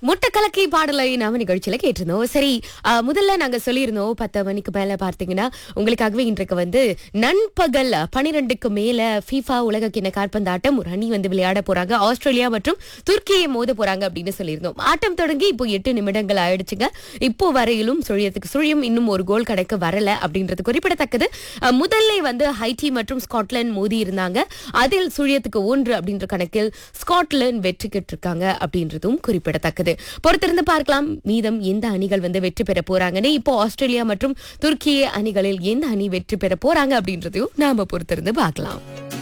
முட்டை கலக்கி பாடலை நாம நிகழ்ச்சியில கேட்டிருந்தோம் சரி ஆ, முதல்ல நாங்க சொல்லியிருந்தோம் பத்து மணிக்கு மேல பார்த்தீங்கன்னா உங்களுக்காகவே இன்றைக்கு வந்து நண்பகல் பனிரெண்டுக்கு மேல FIFA உலக கிண்ண காற்பந்தாட்டம் ஒரு அணி வந்து விளையாட போறாங்க ஆஸ்திரேலியா மற்றும் துருக்கியை மோத போறாங்க அப்படின்னு சொல்லியிருந்தோம் ஆட்டம் தொடங்கி இப்போ எட்டு நிமிடங்கள் ஆயிடுச்சுங்க இப்போ வரையிலும் சுழியத்துக்கு சுழியம் இன்னும் ஒரு கோல் கணக்கு வரல அப்படின்றது குறிப்பிடத்தக்கது அஹ், முதல்ல வந்து ஹைட்டி மற்றும் ஸ்காட்லாந்து மோதி இருந்தாங்க அதில் சுழியத்துக்கு ஒன்று அப்படின்ற கணக்கில் ஸ்காட்லாந்து வெற்றி பெற்றிருக்காங்க அப்படின்றதும் குறிப்பிடத்தக்கது பொறுத்திருந்து பார்க்கலாம் மீதம் எந்த அணிகள் வந்து வெற்றி பெற போறாங்கன்னு இப்போ ஆஸ்திரேலியா மற்றும் துருக்கிய அணிகளில் எந்த அணி வெற்றி பெற போறாங்க அப்படின்றதையும் நாம பொறுத்திருந்து பார்க்கலாம்